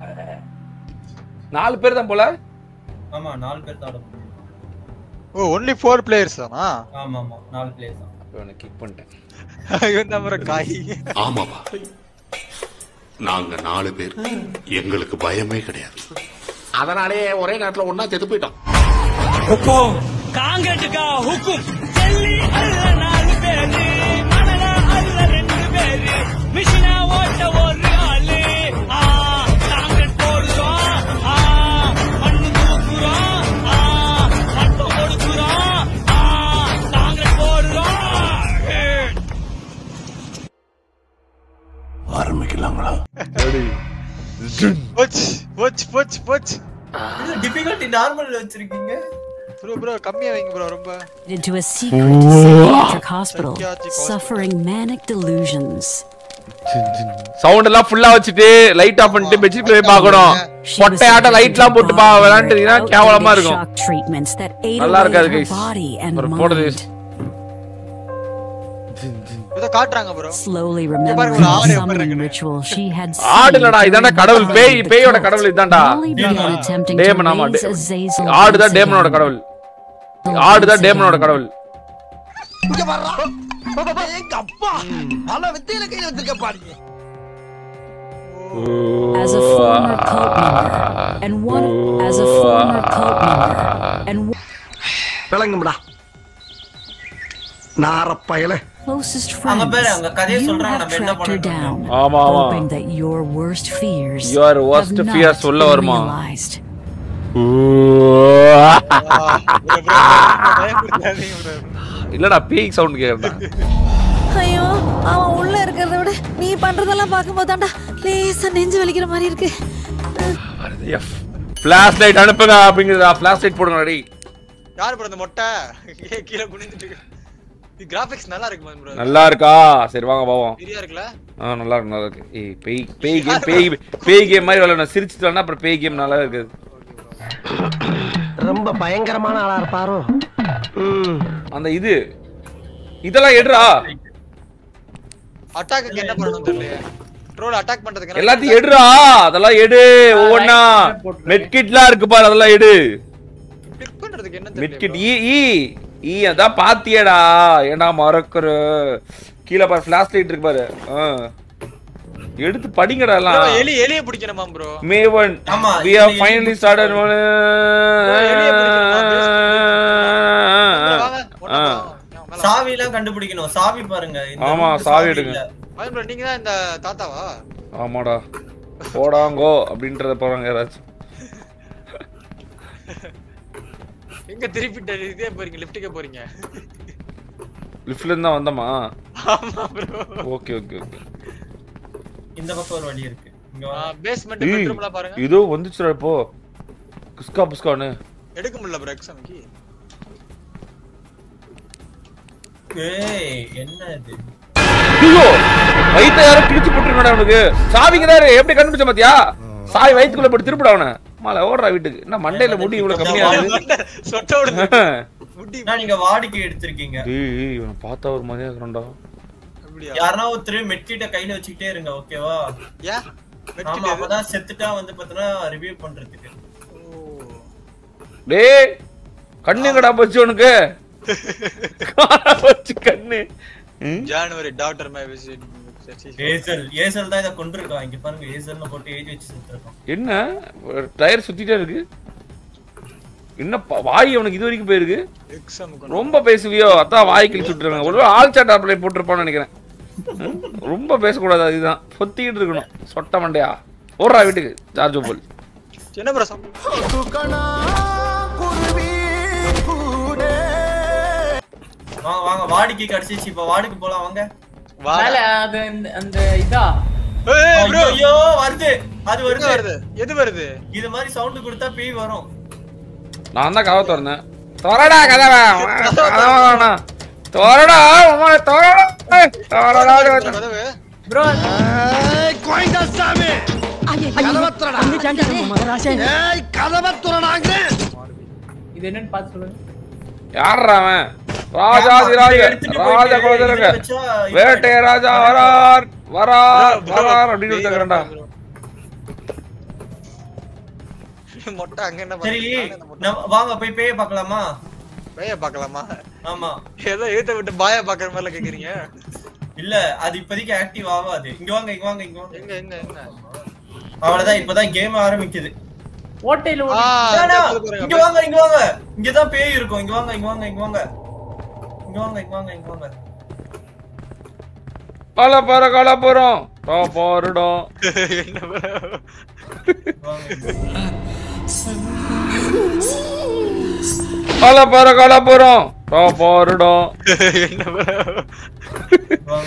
நாலு பேர் தான் போல ஆமா நாலு பேர் தான் ஆட முடியும் ஓ ஒன்லி ஃபோர் பிளேயர்ஸ் தானா ஆமா ஆமா நாலு பிளேயர் தான் இவனை கிக் பண்ணிட்டேன் இவன் தான் bro காய் ஆமாவா நாங்க நாலு பேர் எங்களுக்கு பயமே கிடையாது அதனாலே ஒரே நேரத்துல ஒன்னா செத்து போயிட்டோம் காங்கிரட்டுக்கா ஹுக்கும் டெல்லி அல்ல நாலு பேரு மணலா அல்ல ரெண்டு பேரு மிஷினா ஓட்ட ஒரு ஆளு ஆ காங்கிரட் போடுறோம் ஆ மண்ணு தூக்குறோம் ஆ மட்டம் கொடுக்குறோம் ஆ காங்கிரட் போடுறோம் ஆரம்பிக்கலாங்களா போச் போச் போச் போச் டிஃபிகல்ட்டி நார்மல் வச்சிருக்கீங்க ப்ரோ ப்ரோ கம்மியா வைங்க ப்ரோ ரொம்ப into a secret psychiatric hospital, Psychiatric hospital. suffering manic delusions. Sound எல்லாம் ஃபுல்லா வச்சுட்டு லைட் ஆஃப் பண்ணிட்டு பெட்ஷீட் போய் பார்க்கணும் She was பொட்டையாட்டம் லைட் எல்லாம் போட்டு பா விளையாண்டுட்டீங்கன்னா subjected to கேவலமா outdated இருக்கும் shock treatments that ate நல்லா away இருக்காது her guys. body and ஒரு போடுறது mind. இத காட்டுறாங்க ப்ரோ Slowly பாருங்க, remembering ஒரு ஆடு the எப்படி summoning இருக்குன்னு. ritual she had ஆடுலடா seen இதாண்டா during கடவுள் the பேய் time of the பேயோட cult. கடவுள் இதான்டா Molly began attempting to டேமன் ஆமா raise டே- Azazel ஆடுதான் once டேமனோட again. கடவுள் ஆடுதான் டேமனோட கடவுள் எங்க அப்பா பல வித்தையில கையில வச்சிருக்க பாருங்க As a former cult member, and one as a former cult member, and one விளங்கும்டா நாரப்பயல closest அங்க friends, பாரு, அங்க கதையை you சொல்றாங்க, have நம்ம என்ன tracked her பண்ணணும். down, ஆமா ஆமா hoping that your worst fears Your worst have not fears உள்ள been வருமா? realized. பயப்படுத்தாதீங்க ப்ரோ இல்லடா பேய் சவுண்ட் கேக்குறா ஐயோ அவன் உள்ள இருக்கிறத விட நீ பண்றதெல்லாம் பார்க்கும்போது தாண்டா லேசா நெஞ்சு வலிக்கிற மாதிரி இருக்கு ஃபிளாஷ் லைட் அனுப்புங்க அப்படிங்கறதா ஃபிளாஷ் லைட் போடுங்க ரெடி யார் ப்ரோ அந்த மொட்டை ஏ, கீழே குனிஞ்சிட்டு இருக்கு. இது கிராபிக்ஸ் நல்லா இருக்கு ப்ரோ நல்லா இருக்கா சரி வாங்க பாவோம் சரியா இருக்குல்ல ஆ நல்லா இருக்கு நல்லா இருக்கு ஏய் பேய் பேய் கேம் பேய் பேய் கேம் மாதிரி விளையாடணும் சிரிச்சுட்டு விளையாண்டா அப்புறம் பேய் கேம் நல்லா இருக்குது ரொம்ப பயங்கரமான ஆளா இருப்பாரோ ம் அந்த இது இதெல்லாம் எடுறா அட்டாக்கு என்ன பண்ணணும் தெரியல ட்ரோல் அட்டாக் பண்றதுக்கு என்ன எல்லாத்தையும் எடுறா அதெல்லாம் எடு ஒவ்வொன்னா மெட்கிட்லாம் இருக்கு பாரு அதெல்லாம் எடு கிளிக் பண்றதுக்கு என்ன மெட்கிட் தெரியல ஈ ஈ ஈ அதான் பாத்தியடா ஏன்னா மறக்குற கீழே பாரு ஃபிளாஷ் லைட் இருக்கு பாரு ஆ. எடுத்து படிங்கடா எல்லாம் bro, எலி எலிய பிடிக்கணுமா ப்ரோ மேவன் ஆமா, we இதுல have எலி finally பிடிச்சு started one எலிய பிடிக்கணுமா? ஆ. சாவி எல்லாம் கண்டுபிடிக்கணும் சாவி பாருங்க இந்த ஆமா, room க்கு சாவி எடுங்க. இல்ல. ப்ரோ நீங்க தான் இந்த தாத்தாவா ஆமாடா போடாங்கோ அப்படின்றத போறாங்க யாராச்சும் எங்க திருப்பி இதே போறீங்க லிஃப்ட்டுக்கே போறீங்க லிஃப்ட்ல இருந்து தான் வந்தோமா ஆமா ப்ரோ ஓகே ஓகே ஓகே இந்த பக்கம் ஒரு வழி இருக்கு இங்க வா. பேஸ்மெண்ட் பெட்ரூம்லாம் பாருங்க இதோ வந்துச்சுடா இப்போ குஸ்கா புஸ்கான்னு எடுக்க முடியல ப்ரோ எக்ஸாம்க்கு ஏய் என்ன இது ஐயோ வயித்த யாரும் கிழிச்சு போட்டுருக்கா அவனுக்கு சாவிங்கிறாரு எப்படி கண்டுபிடிச்ச பாத்தியா சாவி வயித்துக்குள்ள போட்டு திருப்பிட அவனை மாலை ஓடுறா வீட்டுக்கு என்ன மண்டையில முடி இவ்வளவு கம்மியா இருக்கு சொட்ட விடுங்க முடி நான் நீங்க வாடிக்கை எடுத்திருக்கீங்க டேய் இவனை பார்த்தா ஒரு மாதிரியா இருக்கிறான்டா அப்படியா யாருன்னா ஒருத்தர் மெட்கிட்ட கையில வச்சுக்கிட்டே இருங்க ஓகேவா யா ஆமா அப்பதான் செத்துட்டா வந்து பாத்தீங்கன்னா ரிவ்யூ பண்றதுக்கு டேய் கண்ணுங்கடா போச்சு உனக்கு காணா போச்சு கண்ணு ம்? ஜனவரி டாக்டர் மை விசிட் ஏசல் ஏசல் தான் இதை கொண்டிருக்கான் இங்க பாருங்க ஏசல்னு போட்டு ஏஜ் வச்சு செத்துருக்கான் என்ன டயர் சுத்திட்டே இருக்கு என்ன ப- வாய் அவனுக்கு இது வரைக்கும் போயிருக்கு எக்ஸாமுக்கு ரொம்ப பேசுவியோ அதான் வாய் கிழிச்சு விட்டுருங்க ஒருவேளை ஆள் சாட் அப்ளை போட்டிருப்பான்னு நினைக்கிறேன் ம்? ரொம்ப பேசக்கூடாது அதுதான் சொத்திக்கிட்டு இருக்கணும் சொட்ட மண்டையா ஓடுறா வீட்டுக்கு சார்ஜ் போல் என்ன ப்ரோ வாங்க வாங்க வாடிக்கை கிடைச்சிச்சு இப்ப வாடிக்கு போலாம் வாங்க மேல அது இந்த- அந்த இதா ஏய் ப்ரோ ஐயோ வருது அது எது வருது வருது எது வருது இது மாதிரி சவுண்ட் கொடுத்தா பேய் வரும் நான் தான் கதை திறந்தேன் திறடா கதவை கதவை திறடா உமால திறடா ஏய், திறடா கதவு ப்ரோ கோயந்தா சாமி கதவை திறடா ஏய் கதவை திறடாங்க இது என்னன்னு பார்த்து சொல்லுங்க யார்ரா அவன் ராஜாதிராஜ எடுத்துட்டு போயிட்டு ராஜ குலதரங்க இதுல வச்சா இது வேட்டை ராஜா வரார் வரார் வரார் அப்படின்னு பேய் சொல்லிட்டாங்கடா வரப்பா bro. மொட்டை அங்க என்ன சரி பண்றீங்க? நானே இந்த நம்ம- வாங்க போய் பேய பார்க்கலாமா பேய பார்க்கலாமா ஆமா ஏதோ ஏத்த விட்டு பாய பாக்குற மாதிரில கேக்குறீங்க இல்ல அது இப்போதைக்கு ஆக்டிவ் ஆகாது இங்க வாங்க இங்க வாங்க இங்க வாங்க எங்க எங்க எங்க அவ்வளவுதான் இப்பதான் கேம் ஆரம்பிக்குது ஓட்டையில ஆ, ஓடி வேணா, இந்த பாருங்க, இங்க வாங்க இங்க வாங்க இங்கதான் பேய் இருக்கும் இங்க வாங்க இங்க வாங்க இங்க வாங்க இங்க வாங்க இங்க வாங்க இங்க வாங்க கால பாரு கால போறோம் டா பாருடா என்ன bro? வாங்க. கால பாரு கால போறோம் டா பாருடா என்ன bro? வாங்க.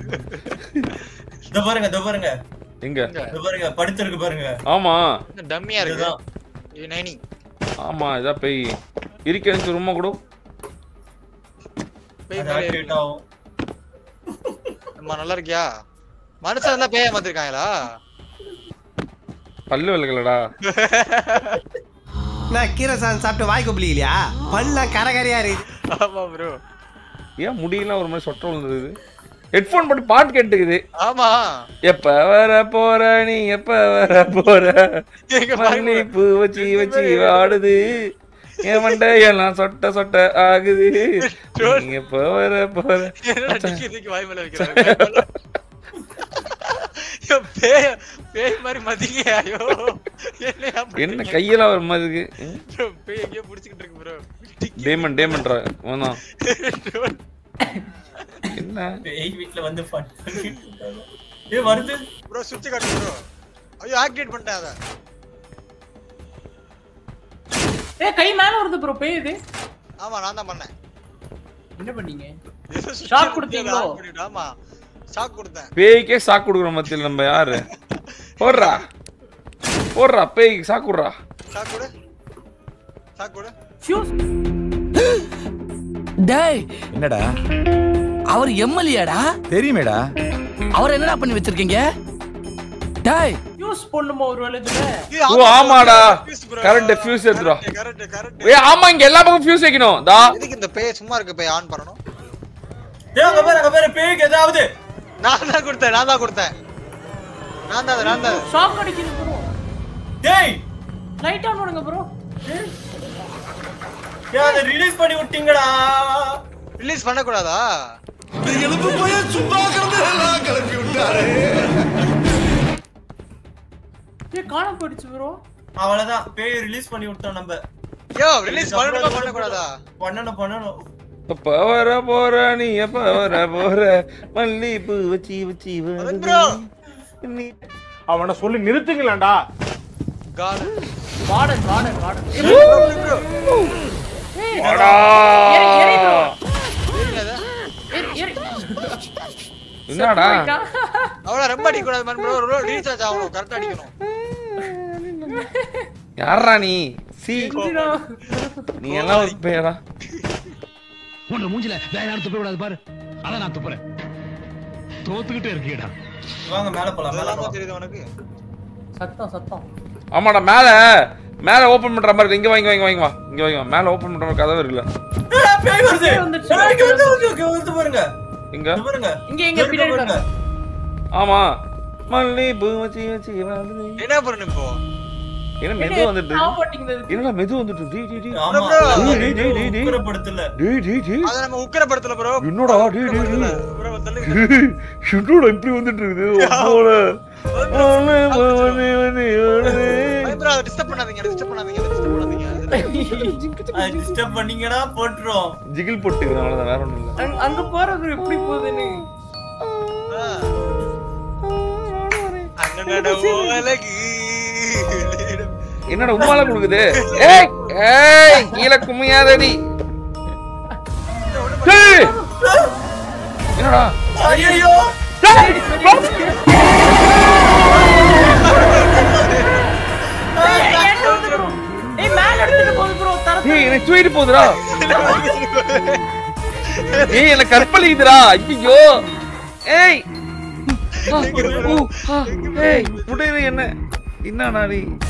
இதோ பாருங்க இதோ பாருங்க எங்க இதோ பாருங்க படுத்திருக்கு பாருங்க ஆமா என்ன டம்மியா இருக்கு இதுதான். இது நைனி ஆமா இதான் பேய் இருக்கேன்னு சும்மா கூட பேய் அது மேல ஆக்டிவேட் இருக்கு. ஆகும் அம்மா நல்லா இருக்கியா மனுஷன் இருந்தா பேய மாத்திருக்காங்களா பல்லு விளக்கலடா நான் கீரை சாதம் சாப்பிட்டு வாய்க்கு பிள்ளையா பல்லாம் கரகரையா இருக்கு ஆமா ப்ரோ ஏன் முடியெல்லாம் ஒரு மாதிரி சொட்ட விழுந்தது ஹெட்ஃபோன் போட்டு பாட்டு கேட்டுக்குது ஆமா எப்ப வர போற நீ எப்ப வர போற எங்க பாருங்க மல்லிப்பூ வச்சு வச்சு வாடுது என் மண்டையெல்லாம் சொட்ட சொட்ட ஆகுது நீ எப்ப வர போற என்னடா டிக்கி டிக்கி வாய் மேல வைக்கிறாங்க ஐயோ, பேய் பேய் மாதிரி மதிங்க ஐயோ என்னையா என்ன பண்றீங்க? கையெல்லாம் ஒரு மாதிரி இருக்கு Bro, பேய் எங்கேயோ புடிச்சுக்கிட்டு இருக்கு ப்ரோ டேமன் டேமன்ரா வந்தான் என்ன பேய் வீட்ல வந்து ஃபன் பண்ணிட்டு இருக்காங்க. ஏய் வருது ப்ரோ சுவிட்ச் காட்டு ப்ரோ ஐயோ ஆக்டிவேட் பண்ணிட்டேன் அத ஏய் கை மேல வருது ப்ரோ பேய் இது ஆமா நான் தான் பண்ணேன் என்ன பண்ணீங்க ஏதோ switch Shock எடுத்து கொடுத்தீங்களோ? on பண்ணிட்டு, ஆமா ஷாக் கொடுத்தேன் பேய்க்கே சாக்கு கொடுக்குற மத்தியில் நம்ம யாரு போடுறா போடுறா பேய்க்கு சாக்கு விட்றா ஷாக் கொடு ஷாக் கொடு ஃபியூஸ் டேய் என்னடா அவர் எம்எல்ஏடா தெரியுமேடா அவர் என்னடா பண்ணி வச்சிருக்கீங்க டேய் ஃபியூஸ் போடணுமா ஒரு வேளை இதுல ஏய், ஓ ஆமாடா fuse bro. கரண்ட் ஃபியூஸ் எடுத்துடா கரெக்ட் கரெக்ட் ஏய் ஆமா இங்க எல்லா பக்கம் ஃபியூஸ் வைக்கணும் தா எதுக்கு இந்த பேய் சும்மா இருக்கு பேய் ஆன் பண்ணணும் ஏய் அங்க பாரு அங்க பாரு பேய்க்கு ஏதாவது நான் தான் கொடுத்தேன் நான் தான் கொடுத்தேன் நான் தான் அது, நான் தான் அது. ஷாக் அடிக்குது ப்ரோ டேய் லைட் ஆன் பண்ணுங்க ப்ரோ ஏய் அதை ரிலீஸ் பண்ணி விட்டீங்கடா ரிலீஸ் பண்ண கூடாதா எழுப்பு போய் சும்மா கிடந்து எல்லாம் கிளப்பி விட்டாரு ஏய் காண போயிடுச்சு ப்ரோ அவ்வளவுதான் பேய் ரிலீஸ் பண்ணி விட்டோம் நம்ம யோ ரிலீஸ் பண்ணணுமா பண்ண கூடாதா பண்ணணும் பண்ணணும் எப்ப வர போற நீ எப்ப வர போற மல்லிப்பூ வச்சி வச்சி அதன் bro. நீ அவனை சொல்லி நிறுத்துங்களேன்டா காட் வார்டன் வார்டன் வார்டன் ஏய் வாடா. ஏறி ஏறி ப்ரோ தெரியாதா ஏறி ஏறி என்னடா அவ்வளவு ரொம்ப அடிக்க கூடாது man bro ப்ரோ ரீசார்ஜ் ஆகணும் கரெக்டா அடிக்கணும் யாரா நீ சி நீ எல்லாம் ஒரு பேரா உன்னோட மூஞ்சில வேற யாரும் துப்ப விடாது பாரு அதான் நான் துப்புறேன் தோத்துக்கிட்டே இருக்கீடா வாங்க மேல போலாம் மேல அதெல்லாம் போலாம் தெரியுது உனக்கு சத்தம் சத்தம் ஆமாடா மேல மேல ஓபன் பண்ற மாதிரி இருக்கு இங்க வாங்க வாங்க வாங்க வா இங்க வாங்க வா. மேல ஓபன் பண்ற மாதிரி கதவு இருக்குல்ல ஏய், பேய் வருது பேய் வந்துருச்சு. ஏய், இங்க வந்து வந்து இங்க வந்து பாருங்க இங்க இங்க பாருங்க இங்க இங்க பின்னாடி பாருங்க பாருங்க ஆமா மல்லிப்பூ வச்சி வச்சி வாடுது. என்ன பண்ணணும் இப்போ என்ன மெது வந்துட்டு ஆஃப் இருக்கு? பண்ணிங்க என்னடா மெது வந்துட்டு இருக்கு? டேய், டேய், டேய். ஆமா bro. டேய், டேய், டேய், டேய், டேய். உக்கரப்படுத்தல டேய், டேய், டேய். அத நம்ம உக்கரப்படுத்தல ப்ரோ என்னடா டேய், டேய், டேய். ப்ரோ தள்ளு டேய், என்னடா இப்படி வந்துட்டு இருக்குது அப்போல. அவனே பவனே வனே வனே. ப்ரோ அத டிஸ்டர்ப் பண்ணாதீங்க டிஸ்டர்ப் பண்ணாதீங்க டிஸ்டர்ப் பண்ணாதீங்க டிஸ்டர்ப் பண்ணீங்கன்னா போட்டுரும் ஜிகில் போட்டுக்கிறேன் அவ்வளவுதான் வேற ஒண்ணும் இல்ல அங்க- அங்க போறது எப்படி போகுதுன்னு அண்ணனோட ஓலகு என்னடா உமால கொடுக்குது ஏய் ஏய் கீழே கும்மியாதடி டேய் என்னடா ஐயோ ஏய் மேல எடுத்துட்டு போகுது ப்ரோ தர ஏய் எனக்கு தூக்கிட்டு போகுதுடா ஏய் எனக்கு கற்பழிக்குதுடா ஐயோ ஏய் ஆ, ஊ, ஆ, ஏய் முடியல என்ன என்னடா நீ